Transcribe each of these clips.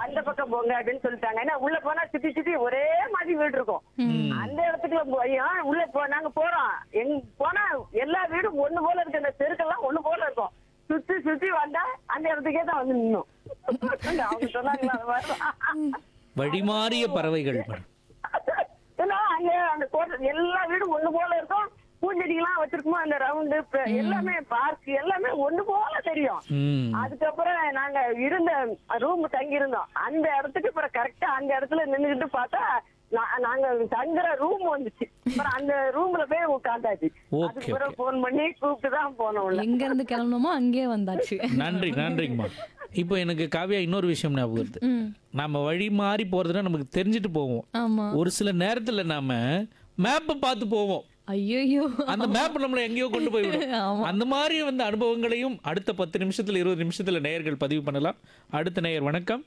அந்த பக்கம் போங்க அப்படின்னு சொல்லிட்டாங்க ஏன்னா உள்ள போனா சுத்தி சுத்தி ஒரே மாதிரி வீடு இருக்கும் அந்த இடத்துக்குள்ள போய் ஆ, உள்ள போ நாங்க போறோம் எங்க போனா எல்லா வீடும் ஒண்ணு போல இருக்கு அந்த தெருக்கெல்லாம் ஒண்ணு போல இருக்கும் சுத்தி சுத்தி வந்தா அந்த இடத்துக்கே தான் வந்து நின்னோம் அவங்க சொன்னாங்களா அது மாதிரி வழிமாறிய பறவைகள் ஏன்னா அங்க அந்த தோட்டம் எல்லா வீடும் ஒண்ணு போல இருக்கும் பூஞ்செடிகள்லாம் வச்சிருக்குமோ அந்த ரவுண்டு எல்லாமே பார்க் எல்லாமே ஒண்ணு போல தெரியும் ம் அதுக்கப்புறம் நாங்க இருந்த ரூம் தங்கி இருந்தோம் அந்த இடத்துக்கு அப்புறம் கரெக்டா அந்த இடத்துல நின்னுகிட்டு பார்த்தா நா- நாங்க தங்குற ரூம் வந்துச்சு அப்புறம் அந்த ரூம்ல போய் உட்காந்தாச்சு Okay, அதுக்கு பிறகு போன் பண்ணி கூப்பிட்டு தான் போனோம் உள்ள எங்க இருந்து கிளம்பணுமோ அங்கேயே வந்தாச்சு நன்றி நன்றிங்கம்மா இப்போ எனக்கு காவியா இன்னொரு விஷயம் ஞாபகம் வருது ம் நாம வழி மாறி போறதுன்னா நமக்கு தெரிஞ்சுட்டு போவோம் ஆமா ஒரு சில நேரத்துல நாம மேப்பை பார்த்து போவோம் ஐயோ அந்த மேப் நம்மளை எங்கேயோ கொண்டு போய்விடும் ஆமா. அந்த மாதிரி வந்து அனுபவங்களையும் அடுத்த பத்து நிமிஷத்துல இருபது நிமிஷத்துல நேயர்கள் பதிவு பண்ணலாம் அடுத்த நேயர் வணக்கம்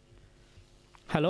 ஹலோ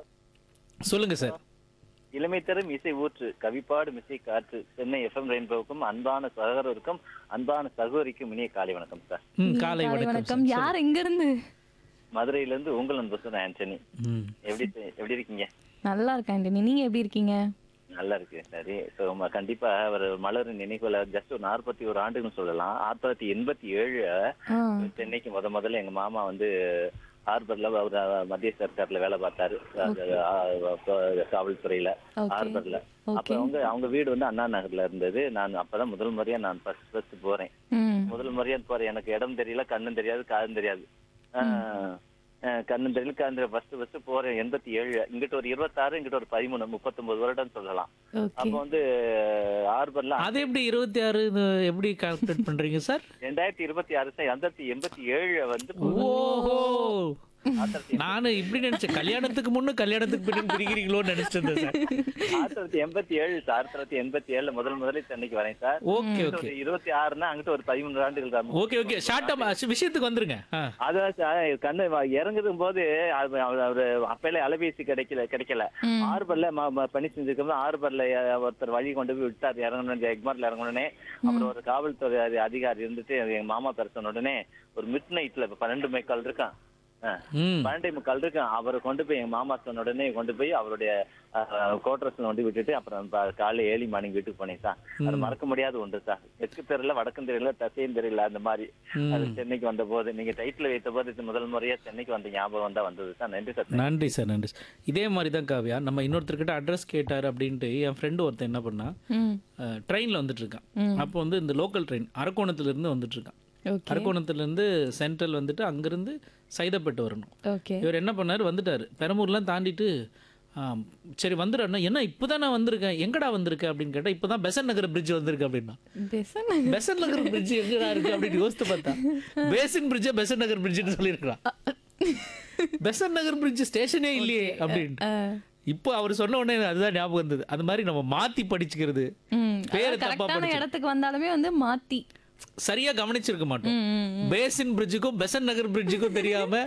சொல்லுங்க சார் இளமை தரும் இசை ஊற்று கவிப்பாடும் இசை காற்று சென்னை எஃப்எம் ரெயின்போவுக்கும் அன்பான சகோதரருக்கும் அன்பான சகோதரிக்கும் இனிய காலை வணக்கம் சார் ம் காலை வணக்கம் வணக்கம் யார் எங்க இருந்து மதுரையில இருந்து உங்கள் அன்பு சொன்ன ஆண்டனி ம் எப்படி எப்படி இருக்கீங்க நல்லா இருக்கேன் ஆண்டனி நீங்க எப்படி இருக்கீங்க நல்லா இருக்கு சரி ஸோ கண்டிப்பா அவர் மலரின் நினைவுல ஜஸ்ட் ஒரு நாற்பத்தி ஒரு ஆண்டுன்னு சொல்லலாம் ஆயிரத்தி தொள்ளாயிரத்தி எண்பத்தி ஏழு ஆ சென்னைக்கு முத முதல்ல எங்க மாமா வந்து ஹார்பர்ல அவர் மத்திய சர்க்கார்ல வேலை பார்த்தாரு அது, ஆ, காவல்துறையில Okay. ஹார்பர்ல அப்ப Okay. அவங்க அவங்க வீடு வந்து அண்ணா நகர்ல இருந்தது நான் அப்பதான் முதல் முறையா நான் ஃபர்ஸ்ட் ஃபர்ஸ்ட் போறேன் ம் முதல் முறையா போறேன் எனக்கு இடம் தெரியல கண்ணும் தெரியாது காதும் தெரியாது ஆஹ், ஆஹ், கண்ணும் தெரியல காது ஃபர்ஸ்ட் ஃபர்ஸ்ட் போறேன் எண்பத்தி ஏழு இங்கிட்ட ஒரு இருபத்தாறு இங்கிட்ட ஒரு பதிமூணு முப்பத்தொன்பது வருடம் சொல்லலாம் ஓகே அப்ப வந்து ஹார்பர்ல அது எப்படி இருபத்தி ஆறு எப்படி கால்குலேட் பண்றீங்க சார் ரெண்டாயிரத்தி இருபத்தி ஆறு ரெண்டாயிரத்தி எண்பத்தி ஏழு வந்து ஓஹோ ஆயிரத்தி நானு இப்படி நினைச்சேன் கல்யாணத்துக்கு முன்னு கல்யாணத்துக்கு பின்னாடி பிரிக்கிறீங்களோன்னு நினைச்சிட்டு இருந்தேன் சார் ஆயிரத்தி தொள்ளாயிரத்தி எண்பத்தி ஏழு சார் ஆயிரத்தி தொள்ளாயிரத்தி எண்பத்தி ஏழுல முதல் முதல்ல சென்னைக்கு வரேன் சார் ஓகே இங்கிட்ட ஓகே ஒரு இருபத்தி ஆறுனா அங்கிட்ட ஒரு பதிமூணு ஆண்டுகள் தான் ஓகே ஓகே ஷார்ட்டா விஷயத்துக்கு வந்துருங்க ஆ. அதான் சார் கண்ணு வ- இறங்குதும் போது அது அவ- அவரு அப்பெல்லாம் அலைபேசி கிடைக்கல கிடைக்கல ஆர்பர்ல ம- ம- பணி செஞ்சிருக்கோம் ஆர்பர்ல அஹ், ஒருத்தர் வழி கொண்டு போய் விட்டார் இறங்கணும் எக்மார்ல இறங்கணுனே அப்புறம் ஒரு காவல்துறை அதி- அதிகாரி இருந்துட்டு எங்க மாமா பேர் சொன்ன உடனே ஒரு மிட் நைட்ல பன்னெண்டு மைக்கால் இருக்கான் அஹ், ம் பன்னெண்டே முக்கால் இருக்கான் அவரை கொண்டு போய் எங்க மாமா சொன்ன உடனே கொண்டு போய் அவருடைய கோட்ரஸ்ல கொண்டு விட்டுட்டு அப்புறம் ப- காலைல ஏழி மார்னிங் வீட்டுக்கு போனேன் சார் அது மறக்க முடியாத ஒன்று சார் தெற்கு தெருல வடக்கும் தெரியல தசையும் தெரியல அந்த மாதிரி அது சென்னைக்கு வந்த போது நீங்க டைட்டில் வைத்த போது இது முதல் முறையா சென்னைக்கு வந்த ஞாபகம் தான் வந்தது சார் நன்றி சார் நன்றி சார் நன்றி சார் இதே மாதிரி தான் காவியா நம்ம இன்னொருத்தர்கிட்ட அட்ரஸ் கேட்டார் அப்படின்ட்டு என் ஃப்ரெண்டு ஒருத்தன் என்ன பண்ணா ம் ட்ரெயினில் வந்துட்டு இருக்கான் அப்போ வந்து இந்த லோக்கல் ட்ரெயின் அரக்கோணத்துலேருந்து வந்துட்டு இருக்கான் ஓகே அரக்கோணத்துலேருந்து சென்ட்ரல் வந்துட்டு அங்கேருந்து சைதாப்பேட்டை வரணும் ஓகே இவர் என்ன பண்ணார் வந்துட்டார் பெரம்பூர்லாம் தாண்டிட்டு ஆம், சரி வந்துடுறேன்னா என்ன இப்போ தான் நான் வந்திருக்கேன் எங்கடா வந்திருக்கேன் அப்படின்னு கேட்டால் இப்போ தான் பெசன் நகர் பிரிட்ஜ் வந்திருக்கு அப்படின்னா பேசன் பெசன் நகர் பிரிட்ஜ் எங்கடா இருக்கு அப்படின்னு யோசித்து பார்த்தா பேசின் பிரிட்ஜை பெசன் நகர் பிரிட்ஜ்னு சொல்லியிருக்கலாம் பெசன் நகர் பிரிட்ஜ் ஸ்டேஷனே இல்லையே அப்படின்னு இப்போ அவர் சொன்ன உடனே எனக்கு அதுதான் ஞாபகம் வந்தது அது மாதிரி நம்ம மாத்தி படிச்சுக்கிறது ம் பேரை தப்பா கரெக்டான படிச்சு இடத்துக்கு வந்தாலுமே வந்து மாத்தி சரியா கவனிச்சிருக்க மாட்டோம் ம், ம், பேசின் பிரிட்ஜுக்கும் பெசன் நகர் பிரிட்ஜுக்கும் தெரியாம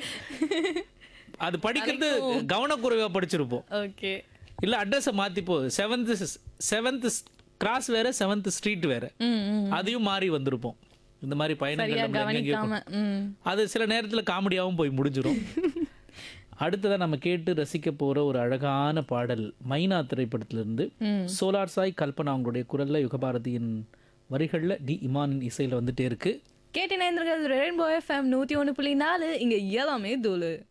அது படிக்கிறது கவனக்குறைவா படிச்சிருப்போம் ஓகே இல்ல அட்ரஸை மாத்திப்போ செவன்த் செவன்த் கிராஸ் வேற செவன்த் ஸ்ட்ரீட் வேற ம் ம் அதையும் மாறி வந்திருப்போம் இந்த மாதிரி சரியா பயணங்கள் நம்ம எங்கெங்கேயோ கவனிக்காம ம் அது சில நேரத்துல காமெடியாவும் போய் முடிஞ்சிரும் அடுத்ததா நம்ம கேட்டு ரசிக்க போற ஒரு அழகான பாடல் மைனா திரைப்படத்திலிருந்து சோலார் சாய் கல்பனா அவங்களுடைய குரல்ல யுகபாரதியின் வரிகள்ல டி இமானின் இசையில வந்துட்டே இருக்கு கேட்டினேந்திரர்கள் ரெயின்போ எஃப்எம் நூத்தி ஒன்று புள்ளி நாலு இங்க எல்லாமே தூளு